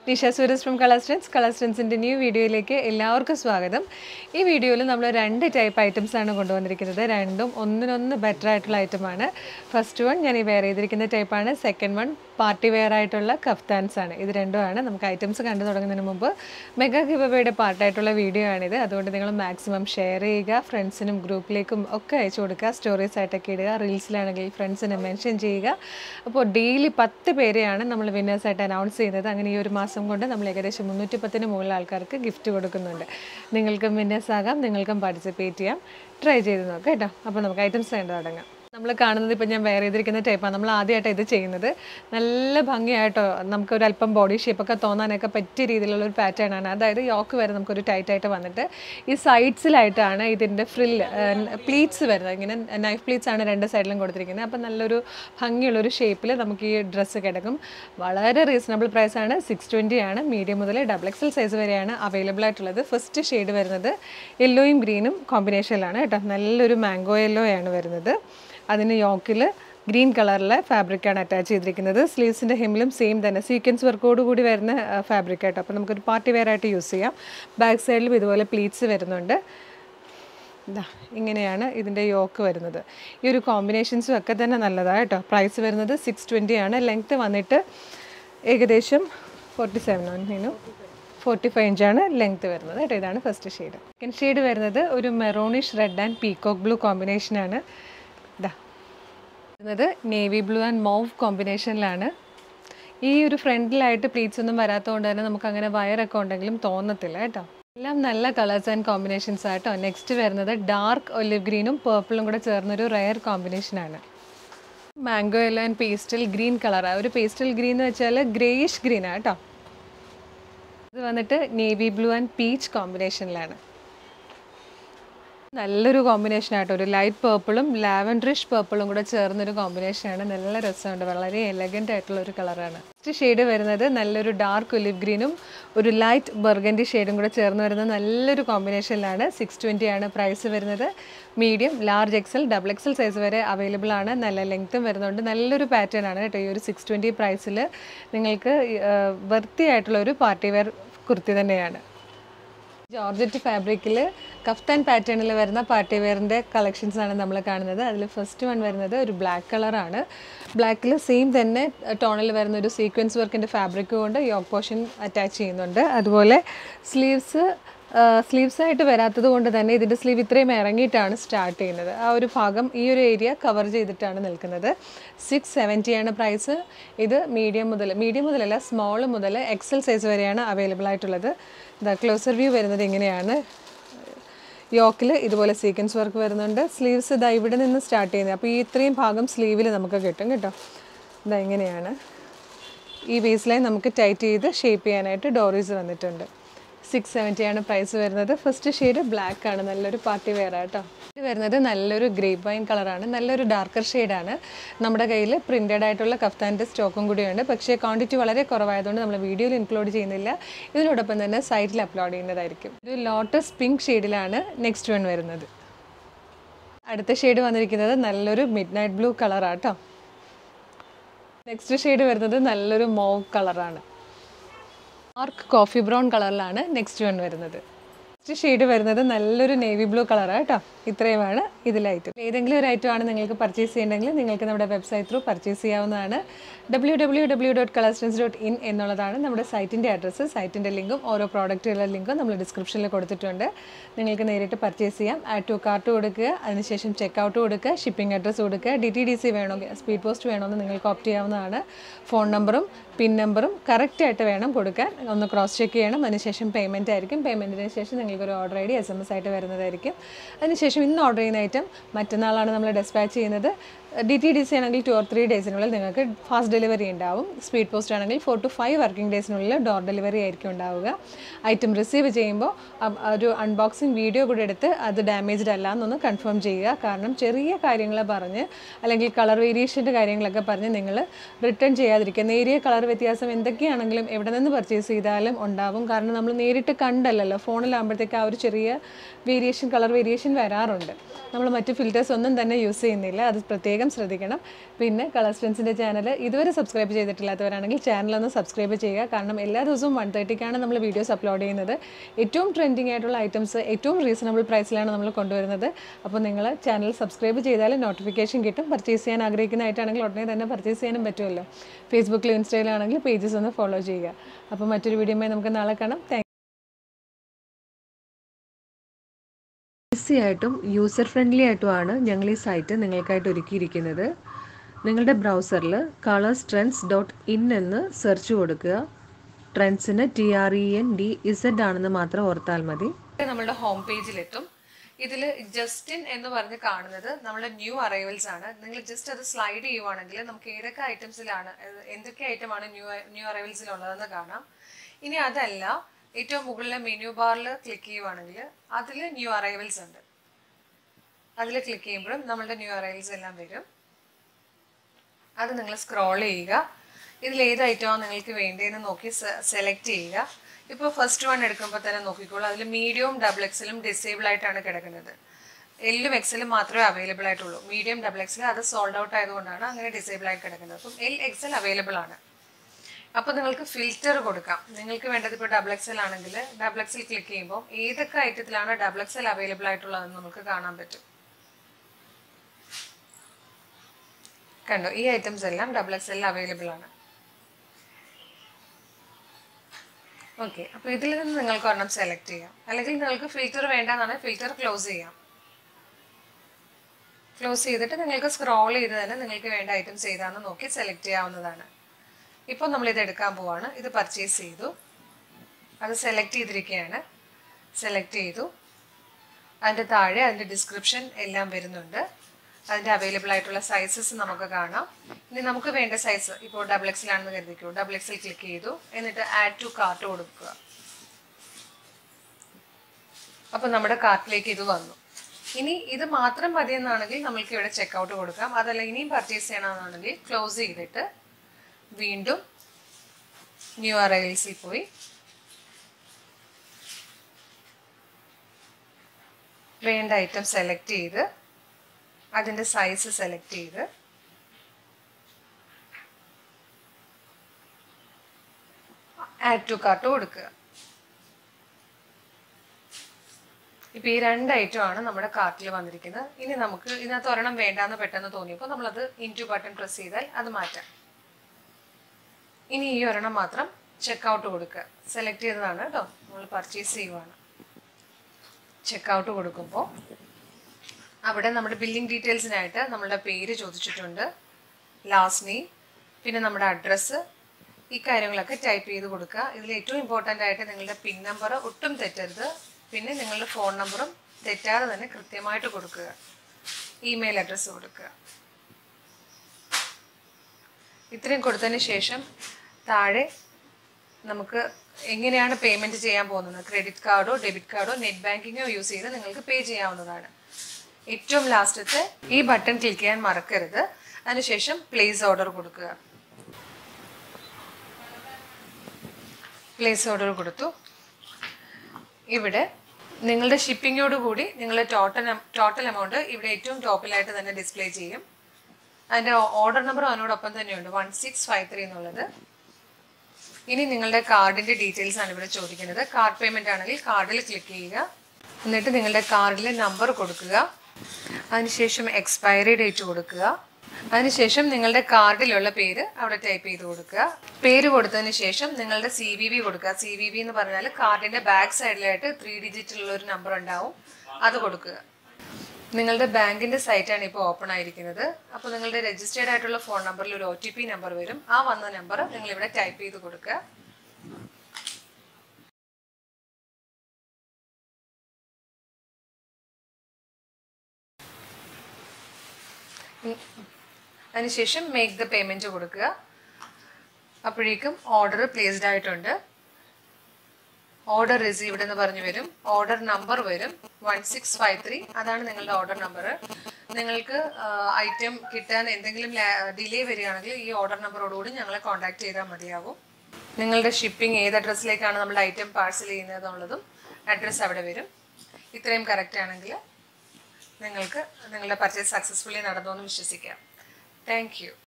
Nisha Sooras from Colours Trendz കളർസ്റ്റൻസിൻ്റെ new വീഡിയോയിലേക്ക് എല്ലാവർക്കും സ്വാഗതം ഈ വീഡിയോയിൽ നമ്മൾ രണ്ട് ടൈപ്പ് ഐറ്റംസ് ആണ് കൊണ്ടുവന്നിരിക്കുന്നത് രണ്ടും ഒന്നിനൊന്ന് ബെറ്റർ ആയിട്ടുള്ള ഐറ്റമാണ് ഫസ്റ്റ് വൺ ഞാൻ ഈ വെയർ ചെയ്തിരിക്കുന്ന ടൈപ്പാണ് സെക്കൻഡ് വൺ പാർട്ടി വെയർ ആയിട്ടുള്ള കഫ്താൻസ് ആണ് ഇത് രണ്ടുമാണ് നമുക്ക് ഐറ്റംസ് കണ്ടു തുടങ്ങുന്നതിന് മുമ്പ് മെഗാ ഗിബബയുടെ പാർട്ടായിട്ടുള്ള വീഡിയോ ആണിത് അതുകൊണ്ട് നിങ്ങൾ മാക്സിമം ഷെയർ ചെയ്യുക ഫ്രണ്ട്സിനും ഗ്രൂപ്പിലേക്കും ഒക്കെ അയച്ചു കൊടുക്കുക സ്റ്റോറീസ് ആയിട്ടൊക്കെ ഇടുക റീൽസിലാണെങ്കിൽ ഫ്രണ്ട്സിനെ മെൻഷൻ ചെയ്യുക അപ്പോൾ ഡെയിലി പത്ത് പേരെയാണ് നമ്മൾ വിന്നേഴ്സായിട്ട് അനൗൺസ് ചെയ്യുന്നത് അങ്ങനെ ഈ ഒരു മാസം കൊണ്ട് നമ്മൾ ഏകദേശം മുന്നൂറ്റി പത്തിന് മുകളിൽ ആൾക്കാർക്ക് ഗിഫ്റ്റ് കൊടുക്കുന്നുണ്ട് നിങ്ങൾക്കും വിന്നേഴ്സ് ആകാം നിങ്ങൾക്കും പാർട്ടിസിപ്പേറ്റ് ചെയ്യാം ട്രൈ ചെയ്ത് നോക്കാം കേട്ടോ അപ്പോൾ നമുക്ക് ഐറ്റംസ് കണ്ടു തുടങ്ങാം നമ്മൾ കാണുന്നത് ഇപ്പം ഞാൻ വെയർ ചെയ്തിരിക്കുന്ന ടൈപ്പാണ് നമ്മൾ ആദ്യമായിട്ട് ഇത് ചെയ്യുന്നത് നല്ല ഭംഗിയായിട്ടോ നമുക്കൊരു അല്പം ബോഡി ഷേപ്പൊക്കെ തോന്നാനൊക്കെ പറ്റിയ രീതിയിലുള്ള ഒരു പാറ്റേൺ ആണ് അതായത് യോക്ക് വരെ നമുക്കൊരു ടൈറ്റ് ആയിട്ട് വന്നിട്ട് ഈ സൈഡ്സിലായിട്ടാണ് ഇതിൻ്റെ ഫ്രില്ല് പ്ലീറ്റ്സ് വരുന്നത് ഇങ്ങനെ നൈഫ് പ്ലീറ്റ്സ് ആണ് രണ്ട് സൈഡിലും കൊടുത്തിരിക്കുന്നത് അപ്പം നല്ലൊരു ഭംഗിയുള്ളൊരു ഷേപ്പിൽ നമുക്ക് ഈ ഡ്രസ്സ് കിടക്കും വളരെ റീസണബിൾ പ്രൈസാണ് സിക്സ് ട്വൻറ്റി ആണ് മീഡിയം മുതൽ ഡബിൾ എക്സൽ സൈസ് വരെയാണ് അവൈലബിൾ ആയിട്ടുള്ളത് ഫസ്റ്റ് ഷെയ്ഡ് വരുന്നത് യെല്ലോയും ഗ്രീനും കോമ്പിനേഷനിലാണ് കേട്ടോ നല്ലൊരു മാംഗോ യെല്ലോ ആണ് വരുന്നത് അതിന് യോക്കിൽ ഗ്രീൻ കളറിലെ ഫാബ്രിക്കാണ് അറ്റാച്ച് ചെയ്തിരിക്കുന്നത് സ്ലീവ്സിൻ്റെ ഹെമ്മിലും സെയിം തന്നെ സീക്വൻസ് വർക്കോട് കൂടി വരുന്ന ഫാബ്രിക് ആയിട്ട് അപ്പോൾ നമുക്കൊരു പാർട്ടി വെയർ ആയിട്ട് യൂസ് ചെയ്യാം ബാക്ക് സൈഡിലും ഇതുപോലെ പ്ലീറ്റ്സ് വരുന്നുണ്ട് ഇതാ ഇങ്ങനെയാണ് ഇതിൻ്റെ യോക്ക് വരുന്നത് ഈ ഒരു കോമ്പിനേഷൻസും ഒക്കെ തന്നെ നല്ലതാണ് കേട്ടോ പ്രൈസ് വരുന്നത് സിക്സ് ട്വൻറ്റി ആണ് ലെങ്ത്ത് വന്നിട്ട് ഏകദേശം ഫോർട്ടി സെവൻ ആണ് ഫോർട്ടി ഫൈവ് ഇഞ്ചാണ് ലെങ്ത് വരുന്നത് കേട്ടോ ഇതാണ് ഫസ്റ്റ് ഷെയ്ഡ് സെക്കൻഡ് ഷെയ്ഡ് വരുന്നത് ഒരു maroonish red and peacock blue കോമ്പിനേഷനാണ് ഇതാ വരുന്നത് നേവി ബ്ലൂ ആൻഡ് മൗവ് കോമ്പിനേഷനിലാണ് ഈ ഒരു ഫ്രണ്ടിലായിട്ട് പ്ലീറ്റ്സ് ഒന്നും വരാത്തതുകൊണ്ട് തന്നെ നമുക്ക് അങ്ങനെ വയറൊക്കെ ഉണ്ടെങ്കിലും തോന്നത്തില്ല കേട്ടോ എല്ലാം നല്ല കളേഴ്സ് ആൻഡ് കോമ്പിനേഷൻസ് ആട്ടോ നെക്സ്റ്റ് വരുന്നത് ഡാർക്ക് ഒലിവ് ഗ്രീനും പേർപ്പിളും കൂടെ ചേർന്നൊരു റയർ കോമ്പിനേഷനാണ് mango yellow and pastel green കളറാണ് ഒരു പേസ്റ്റൽ ഗ്രീൻ എന്ന് വെച്ചാൽ ഗ്രേയിഷ് ഗ്രീനാണ് കേട്ടോ ഇത് വന്നിട്ട് നേവി ബ്ലൂ ആൻഡ് പീച്ച് കോമ്പിനേഷനിലാണ് നല്ലൊരു കോമ്പിനേഷൻ ആട്ടോ ഒരു ലൈറ്റ് പേർപ്പിളും ലാവൻഡറിഷ് പേർപ്പിളും കൂടെ ചേർന്നൊരു കോമ്പിനേഷനാണ് നല്ല രസമുണ്ട് വളരെ എലഗൻ്റ് ആയിട്ടുള്ള ഒരു കളറാണ് നെക്സ്റ്റ് ഷെയ്ഡ് വരുന്നത് നല്ലൊരു ഡാർക്ക് ഒലിവ് ഗ്രീനും ഒരു ലൈറ്റ് ബർഗൻഡി ഷെയ്ഡും കൂടെ ചേർന്ന് വരുന്ന നല്ലൊരു കോമ്പിനേഷനിലാണ് സിക്സ് ട്വൻറ്റി ആണ് പ്രൈസ് വരുന്നത് medium large XL double XL size വരെ അവൈലബിൾ ആണ് നല്ല ലെങ്ത്തും വരുന്നുണ്ട് നല്ലൊരു പാറ്റേൺ ആണ് കേട്ടോ ഈ ഒരു സിക്സ് ട്വൻറ്റി പ്രൈസിൽ നിങ്ങൾക്ക് വർത്തി ആയിട്ടുള്ള ഒരു പാർട്ടി വെയർ കുർത്തി തന്നെയാണ് ജോർജറ്റ് ഫാബ്രിക്കിൽ കഫ്താൻ പാറ്റേണിൽ വരുന്ന പാർട്ടി വെയറിൻ്റെ കളക്ഷൻസ് ആണ് നമ്മൾ കാണുന്നത് അതിൽ ഫസ്റ്റ് വൺ വരുന്നത് ഒരു ബ്ലാക്ക് കളറാണ് ബ്ലാക്കിൽ സെയിം തന്നെ ടോണിൽ വരുന്ന ഒരു സീക്വൻസ് വർക്കിൻ്റെ ഫാബ്രിക് കൊണ്ട് യോക്ക് പോർഷൻ അറ്റാച്ച് ചെയ്യുന്നുണ്ട് അതുപോലെ സ്ലീവ്സ് സ്ലീവ്സ് ആയിട്ട് വരാത്തത് കൊണ്ട് തന്നെ ഇതിൻ്റെ സ്ലീവ് ഇത്രയും ഇറങ്ങിയിട്ടാണ് സ്റ്റാർട്ട് ചെയ്യുന്നത് ആ ഒരു ഭാഗം ഈ ഒരു ഏരിയ കവർ ചെയ്തിട്ടാണ് നിൽക്കുന്നത് സിക്സ് സെവൻറ്റിയാണ് പ്രൈസ് ഇത് മീഡിയം മുതൽ മീഡിയം മുതലല്ല സ്മോൾ മുതൽ എക്സൽ സൈസ് വരെയാണ് അവൈലബിൾ ആയിട്ടുള്ളത് ദ ക്ലോസർ വ്യൂ വരുന്നത് ഇങ്ങനെയാണ് യോക്കിൽ ഇതുപോലെ സീക്വൻസ് വർക്ക് വരുന്നുണ്ട് സ്ലീവ്സ് ഇതാ ഇവിടെ നിന്ന് സ്റ്റാർട്ട് ചെയ്യുന്നത് അപ്പോൾ ഈ ഇത്രയും ഭാഗം സ്ലീവിൽ നമുക്ക് കിട്ടും കേട്ടോ ഇതാ ഇങ്ങനെയാണ് ഈ ബേസ് ലൈൻ നമുക്ക് ടൈറ്റ് ചെയ്ത് ഷേപ്പ് ചെയ്യാനായിട്ട് ഡോറീസ് വന്നിട്ടുണ്ട് സിക്സ് സെവൻറ്റിയാണ് പ്രൈസ് വരുന്നത് ഫസ്റ്റ് ഷെയ്ഡ് ബ്ലാക്ക് ആണ് നല്ലൊരു പാർട്ടി വെയർ ആട്ടോ ഇത് വരുന്നത് നല്ലൊരു ഗ്രേപ്പ് വൈൻ കളറാണ് നല്ലൊരു ഡാർക്കർ ഷെയ്ഡാണ് നമ്മുടെ കയ്യിൽ പ്രിൻറ്റഡ് ആയിട്ടുള്ള കഫ്താൻ്റെ സ്റ്റോക്കും കൂടിയുണ്ട് പക്ഷേ ക്വാണ്ടിറ്റി വളരെ കുറവായതുകൊണ്ട് നമ്മൾ വീഡിയോയിൽ ഇൻക്ലൂഡ് ചെയ്യുന്നില്ല ഇതിനോടൊപ്പം തന്നെ സൈറ്റിൽ അപ്ലോഡ് ചെയ്യുന്നതായിരിക്കും ഒരു ലോട്ടസ് പിങ്ക് ഷെയ്ഡിലാണ് നെക്സ്റ്റ് വൺ വരുന്നത് അടുത്ത ഷെയ്ഡ് വന്നിരിക്കുന്നത് നല്ലൊരു മിഡ് നൈറ്റ് ബ്ലൂ കളറാട്ടോ നെക്സ്റ്റ് ഷെയ്ഡ് വരുന്നത് നല്ലൊരു മോവ് കളറാണ് ഡാർക്ക് കോഫി ബ്രൗൺ കളറിലാണ് നെക്സ്റ്റ് വൺ വരുന്നത് നെക്സ്റ്റ് ഷെയ്ഡ് വരുന്നത് നല്ലൊരു നേവി ബ്ലൂ കളറാണ് കേട്ടോ ഇത്രയുമാണ് ഇതിലായിട്ട് ഏതെങ്കിലും ഒരു ഐറ്റം ആണ് നിങ്ങൾക്ക് പർച്ചേസ് ചെയ്യണമെങ്കിൽ നിങ്ങൾക്ക് നമ്മുടെ വെബ്സൈറ്റ് ത്രൂ പർച്ചേസ് ചെയ്യാവുന്നതാണ് W W W dot Colours Trendz dot in എന്നുള്ളതാണ് നമ്മുടെ സൈറ്റിൻ്റെ അഡ്രസ്സ് സൈറ്റിൻ്റെ ലിങ്കും ഓരോ പ്രോഡക്റ്റുകളുടെ ലിങ്കും നമ്മൾ ഡിസ്ക്രിപ്ഷനിൽ കൊടുത്തിട്ടുണ്ട് നിങ്ങൾക്ക് നേരിട്ട് പർച്ചേസ് ചെയ്യാം ആഡ് ടു കാർട്ട് കൊടുക്കുക അതിനുശേഷം ചെക്ക് ഔട്ട് കൊടുക്കുക ഷിപ്പിംഗ് അഡ്രസ്സ് കൊടുക്കുക ഡി ടി ഡി സി വേണമെങ്കിൽ സ്പീഡ് പോസ്റ്റ് വേണമെന്ന് നിങ്ങൾക്ക് ഓപ്റ്റ് ചെയ്യാവുന്നതാണ് ഫോൺ നമ്പറും പിൻ നമ്പറും കറക്റ്റായിട്ട് വേണം കൊടുക്കാൻ ഒന്ന് ക്രോസ് ചെക്ക് ചെയ്യണം അതിനുശേഷം പേയ്മെൻറ്റ് ആയിരിക്കും പേയ്മെൻറ്റിന് ശേഷം നിങ്ങൾക്കൊരു ഓർഡർ ഐ ഡി എസ് എം എസ് ആയിട്ട് വരുന്നതായിരിക്കും അതിനുശേഷം ഇന്ന് ഓർഡർ ചെയ്യുന്ന ഐറ്റം മറ്റന്നാളാണ് നമ്മൾ ഡെസ്പാച്ച് ചെയ്യുന്നത് ഡി ടി ഡി സി ആണെങ്കിൽ ടു ഓർ ത്രീ ഡേയ്സിനുള്ളിൽ നിങ്ങൾക്ക് ഫാസ്റ്റ് ഡെലിവറി ഉണ്ടാവും സ്പീഡ് പോസ്റ്റ് ആണെങ്കിൽ ഫോർ ടു ഫൈവ് വർക്കിംഗ് ഡേയ്സിനുള്ളിൽ ഡോർ ഡെലിവറി ആയിരിക്കും ഉണ്ടാവുക ഐറ്റം റിസീവ് ചെയ്യുമ്പോൾ ഒരു അൺബോക്സിങ് വീഡിയോ കൂടെ എടുത്ത് അത് ഡാമേജ്ഡ് അല്ല എന്നൊന്ന് കൺഫേം ചെയ്യുക കാരണം ചെറിയ കാര്യങ്ങൾ പറഞ്ഞ് അല്ലെങ്കിൽ കളർ വേരിയേഷൻ്റെ കാര്യങ്ങളൊക്കെ പറഞ്ഞ് നിങ്ങൾ റിട്ടേൺ ചെയ്യാതിരിക്കുക നേരിയ കളർ വ്യത്യാസം എന്തൊക്കെയാണെങ്കിലും എവിടെ നിന്ന് പർച്ചേസ് ചെയ്താലും ഉണ്ടാവും കാരണം നമ്മൾ നേരിട്ട് കണ്ടല്ലല്ലോ ഫോണിലാകുമ്പോഴത്തേക്ക് ആ ഒരു ചെറിയ വേരിയേഷൻ കളർ വേരിയേഷൻ വരാറുണ്ട് നമ്മൾ മറ്റ് ഫിൽറ്റേഴ്സ് ഒന്നും തന്നെ യൂസ് ചെയ്യുന്നില്ല അത് പ്രത്യേകം പ്രത്യേകം ശ്രദ്ധിക്കണം പിന്നെ കളർ സ്ട്രെൻസിൻ്റെ ചാനൽ ഇതുവരെ സബ്സ്ക്രൈബ് ചെയ്തിട്ടില്ലാത്തവരാണെങ്കിൽ ചാനലൊന്ന് സബ്സ്ക്രൈബ് ചെയ്യുക കാരണം എല്ലാ ദിവസവും വൺ തേർട്ടിക്കാണ് നമ്മൾ വീഡിയോസ് അപ്ലോഡ് ചെയ്യുന്നത് ഏറ്റവും ട്രെൻഡിങ് ആയിട്ടുള്ള ഐറ്റംസ് ഏറ്റവും റീസണബിൾ പ്രൈസിലാണ് നമ്മൾ കൊണ്ടുവരുന്നത് അപ്പോൾ നിങ്ങൾ ചാനൽ സബ്സ്ക്രൈബ് ചെയ്താൽ നോട്ടിഫിക്കേഷൻ കിട്ടും പർച്ചേസ് ചെയ്യാൻ ആഗ്രഹിക്കുന്നതായിട്ടാണെങ്കിൽ ഉടനെ തന്നെ പർച്ചേസ് ചെയ്യാനും പറ്റുമല്ലോ ഫേസ്ബുക്കിലും ഇൻസ്റ്റയിലാണെങ്കിൽ പേജസ് ഒന്ന് ഫോളോ ചെയ്യുക അപ്പോൾ മറ്റൊരു വീഡിയോയുമായി നമുക്ക് നാളെ കാണാം താങ്ക് ഈസി ആയിട്ടും യൂസർ ഫ്രണ്ട്ലി ആയിട്ടുമാണ് ഞങ്ങൾ ഈ സൈറ്റ് നിങ്ങൾക്കായിട്ട് ഒരുക്കിയിരിക്കുന്നത് നിങ്ങളുടെ ബ്രൗസറിൽ കളേഴ്സ് ട്രെൻഡ്സ് ഡോട്ട് ഇൻ എന്ന് സെർച്ച് കൊടുക്കുക ട്രെൻഡ്സിന് T R E N D Z ആണെന്ന് മാത്രം ഓർത്താൽ മതി നമ്മുടെ ഹോം പേജിലെത്തും ഇതിൽ ജസ്റ്റിൻ എന്ന് പറഞ്ഞ് കാണുന്നത് നമ്മുടെ ന്യൂ അറൈവൽസ് ആണ് നിങ്ങൾ ജസ്റ്റ് അത് സ്ലൈഡ് ചെയ്യുവാണെങ്കിൽ നമുക്ക് ഏതൊക്കെ ഐറ്റംസിലാണ് ഏത് എന്തൊക്കെ ഐറ്റമാണ് ന്യൂ ന്യൂ അറൈവൽസിലുള്ളതെന്ന് കാണാം ഇനി അതല്ല ഏറ്റവും മുകളിലെ മെനു ബാറിൽ ക്ലിക്ക് ചെയ്യുവാണെങ്കിൽ അതിൽ ന്യൂ അറൈവൽസ് ഉണ്ട് അതിൽ ക്ലിക്ക് ചെയ്യുമ്പോഴും നമ്മളുടെ ന്യൂ അറൈവൽസ് എല്ലാം വരും അത് നിങ്ങൾ സ്ക്രോൾ ചെയ്യുക ഇതിൽ ഏത് ഐറ്റമാണ് നിങ്ങൾക്ക് വേണ്ടതെന്ന് നോക്കി സെലക്ട് ചെയ്യുക ഇപ്പോൾ ഫസ്റ്റ് വൺ എടുക്കുമ്പോൾ തന്നെ നോക്കിക്കോളൂ അതിൽ മീഡിയവും ഡബിൾ എക്സലും ഡിസേബിൾ ആയിട്ടാണ് കിടക്കുന്നത് എല്ലും എക്സലും മാത്രമേ അവൈലബിൾ ആയിട്ടുള്ളൂ മീഡിയം ഡബിൾ എക്സൽ അത് സോൾഡ് ഔട്ട് ആയതുകൊണ്ടാണ് അങ്ങനെ ഡിസേബിൾ ആയി കിടക്കുന്നത് അപ്പം എൽ എക്സൽ അവൈലബിൾ ആണ് അപ്പോൾ നിങ്ങൾക്ക് ഫിൽറ്റർ കൊടുക്കാം നിങ്ങൾക്ക് വേണ്ടത് ഇപ്പോൾ ഡബിൾ എക്സൽ ആണെങ്കിൽ ഡബിൾ എക്സൽ ക്ലിക്ക് ചെയ്യുമ്പോൾ ഏതൊക്കെ ഐറ്റത്തിലാണ് ഡബിൾ എക്സൽ അവൈലബിൾ ആയിട്ടുള്ളതെന്ന് നമുക്ക് കാണാൻ പറ്റും കണ്ടോ ഈ ഐറ്റംസ് എല്ലാം ഡബിൾ എക്സലിൽ അവൈലബിൾ ആണ് ഓക്കെ അപ്പോൾ ഇതിൽ നിന്ന് നിങ്ങൾക്ക് ഒരെണ്ണം സെലക്ട് ചെയ്യാം അല്ലെങ്കിൽ നിങ്ങൾക്ക് ഫിൽറ്റർ വേണ്ടെന്നാണ് ഫിൽറ്റർ ക്ലോസ് ചെയ്യാം ക്ലോസ് ചെയ്തിട്ട് നിങ്ങൾക്ക് സ്ക്രോൾ ചെയ്ത് തന്നെ നിങ്ങൾക്ക് വേണ്ട ഐറ്റംസ് ഏതാണെന്ന് നോക്കി സെലക്ട് ചെയ്യാവുന്നതാണ് ഇപ്പോൾ നമ്മൾ ഇത് എടുക്കാൻ പോവാണ് ഇത് പർച്ചേസ് ചെയ്തു അത് സെലക്ട് ചെയ്തിരിക്കുകയാണ് സെലക്ട് ചെയ്തു അതിൻ്റെ താഴെ അതിൻ്റെ ഡിസ്ക്രിപ്ഷൻ എല്ലാം വരുന്നുണ്ട് അതിൻ്റെ അവൈലബിൾ ആയിട്ടുള്ള സൈസസ് നമുക്ക് കാണാം ഇനി നമുക്ക് വേണ്ട സൈസ് ഇപ്പോൾ ഡബിൾ എക്സിലാണെന്ന് കരുതിക്കൂ ഡബിൾ എക്സിൽ ക്ലിക്ക് ചെയ്തു എന്നിട്ട് ആഡ് ടു കാർട്ട് കൊടുക്കുക അപ്പോൾ നമ്മുടെ കാർട്ടിലേക്ക് ഇത് വന്നു ഇനി ഇത് മാത്രം മതിയെന്നാണെങ്കിൽ നമ്മൾക്ക് ഇവിടെ ചെക്കൗട്ട് കൊടുക്കാം അതല്ല ഇനിയും പർച്ചേസ് ചെയ്യണമെന്നാണെങ്കിൽ ക്ലോസ് ചെയ്തിട്ട് വീണ്ടും ന്യൂ അറൈവൽസിൽ പോയി വേണ്ട ഐറ്റം സെലക്ട് ചെയ്ത് അതിൻ്റെ സൈസ് സെലക്ട് ചെയ്ത് ആഡ് ടു കാർട്ട് കൊടുക്കുക ഇപ്പോൾ ഈ രണ്ട് ഐറ്റമാണ് നമ്മുടെ കാർട്ടിൽ വന്നിരിക്കുന്നത് ഇനി നമുക്ക് ഇതിനകത്ത് ഒരെണ്ണം വേണ്ടാന്ന് പെട്ടെന്ന് തോന്നിയപ്പോൾ നമ്മളത് ഇൻറ്റു ബട്ടൺ പ്രസ് ചെയ്താൽ അത് മാറ്റാം ഇനി ഈ ഒരെണ്ണം മാത്രം ചെക്കൗട്ട് കൊടുക്കുക സെലക്ട് ചെയ്തതാണ് കേട്ടോ നമ്മൾ പർച്ചേസ് ചെയ്യുവാണ് ചെക്കൗട്ട് കൊടുക്കുമ്പോൾ അവിടെ നമ്മുടെ ബില്ലിംഗ് ഡീറ്റെയിൽസിനായിട്ട് നമ്മളുടെ പേര് ചോദിച്ചിട്ടുണ്ട് ലാസ്റ്റ് നെയിം പിന്നെ നമ്മുടെ അഡ്രസ്സ് ഈ കാര്യങ്ങളൊക്കെ ടൈപ്പ് ചെയ്ത് കൊടുക്കുക ഇതിൽ ഏറ്റവും ഇമ്പോർട്ടൻ്റ് ആയിട്ട് നിങ്ങളുടെ പിൻ നമ്പർ ഒട്ടും തെറ്റരുത് പിന്നെ നിങ്ങളുടെ ഫോൺ നമ്പറും തെറ്റാതെ തന്നെ കൃത്യമായിട്ട് കൊടുക്കുക ഇമെയിൽ അഡ്രസ്സ് കൊടുക്കുക ഇത്രയും കൊടുത്തതിന് ശേഷം താഴെ നമുക്ക് എങ്ങനെയാണ് പേയ്മെൻറ്റ് ചെയ്യാൻ പോകുന്നത് ക്രെഡിറ്റ് കാർഡോ ഡെബിറ്റ് കാർഡോ നെറ്റ് ബാങ്കിങ്ങോ യൂസ് ചെയ്ത് നിങ്ങൾക്ക് പേ ചെയ്യാവുന്നതാണ് ഏറ്റവും ലാസ്റ്റത്തെ ഈ ബട്ടൺ ക്ലിക്ക് ചെയ്യാൻ മറക്കരുത് അതിനുശേഷം പ്ലേസ് ഓർഡർ കൊടുക്കുക പ്ലേസ് ഓർഡർ കൊടുത്തു ഇവിടെ നിങ്ങളുടെ ഷിപ്പിങ്ങോട് കൂടി നിങ്ങളുടെ ടോട്ടൽ ടോട്ടൽ എമൗണ്ട് ഇവിടെ ഏറ്റവും ടോപ്പിലായിട്ട് തന്നെ ഡിസ്പ്ലേ ചെയ്യും അതിൻ്റെ ഓർഡർ നമ്പർ അതിനോടൊപ്പം തന്നെയുണ്ട് വൺ സിക്സ് ഫൈവ് ത്രീ എന്നുള്ളത് ഇനി നിങ്ങളുടെ കാർഡിൻ്റെ ഡീറ്റെയിൽസ് ആണ് ഇവിടെ ചോദിക്കുന്നത് കാർഡ് പേയ്മെൻ്റ് ആണെങ്കിൽ കാർഡിൽ ക്ലിക്ക് ചെയ്യുക എന്നിട്ട് നിങ്ങളുടെ കാർഡിലെ നമ്പർ കൊടുക്കുക അതിനുശേഷം എക്സ്പയറി ഡേറ്റ് കൊടുക്കുക അതിനുശേഷം നിങ്ങളുടെ കാർഡിലുള്ള പേര് അവിടെ ടൈപ്പ് ചെയ്ത് കൊടുക്കുക പേര് കൊടുത്തതിന് ശേഷം നിങ്ങളുടെ സി വി വി കൊടുക്കുക സി വി വി എന്ന് പറഞ്ഞാൽ കാർഡിന്റെ ബാക്ക് സൈഡിലായിട്ട് ത്രീ ഡിജിറ്റിലുള്ള ഒരു നമ്പർ ഉണ്ടാവും അത് കൊടുക്കുക നിങ്ങളുടെ ബാങ്കിന്റെ സൈറ്റാണ് ഇപ്പോൾ ഓപ്പൺ ആയിരിക്കുന്നത് അപ്പോൾ നിങ്ങളുടെ രജിസ്റ്റേർഡ് ആയിട്ടുള്ള ഫോൺ നമ്പറിൽ ഒരു ഒ ടി പി നമ്പർ വരും ആ വന്ന നമ്പർ നിങ്ങൾ ഇവിടെ ടൈപ്പ് ചെയ്ത് കൊടുക്കുക അതിനുശേഷം മേക്ക് ദ പേയ്മെൻറ്റ് കൊടുക്കുക അപ്പോഴേക്കും ഓർഡർ പ്ലേസ്ഡ് ആയിട്ടുണ്ട് ഓർഡർ റിസീവ്ഡ് എന്ന് പറഞ്ഞു വരും ഓർഡർ നമ്പർ വരും വൺ സിക്സ് ഫൈവ് ത്രീ അതാണ് നിങ്ങളുടെ ഓർഡർ നമ്പർ നിങ്ങൾക്ക് ഐറ്റം കിട്ടാൻ എന്തെങ്കിലും ഡിലേ വരികയാണെങ്കിൽ ഈ ഓർഡർ നമ്പറോടുകൂടി ഞങ്ങളെ കോൺടാക്ട് ചെയ്താൽ മതിയാവും നിങ്ങളുടെ ഷിപ്പിംഗ് ഏത് അഡ്രസ്സിലേക്കാണ് നമ്മൾ ഐറ്റം പാഴ്സൽ ചെയ്യുന്നത് എന്നുള്ളതും അഡ്രസ്സ് അവിടെ വരും ഇത്രയും കറക്റ്റ് ആണെങ്കിൽ നിങ്ങൾക്ക് നിങ്ങളുടെ പർച്ചേസ് സക്സസ്ഫുള്ളി നടന്നു എന്ന് വിശ്വസിക്കാം താങ്ക് യു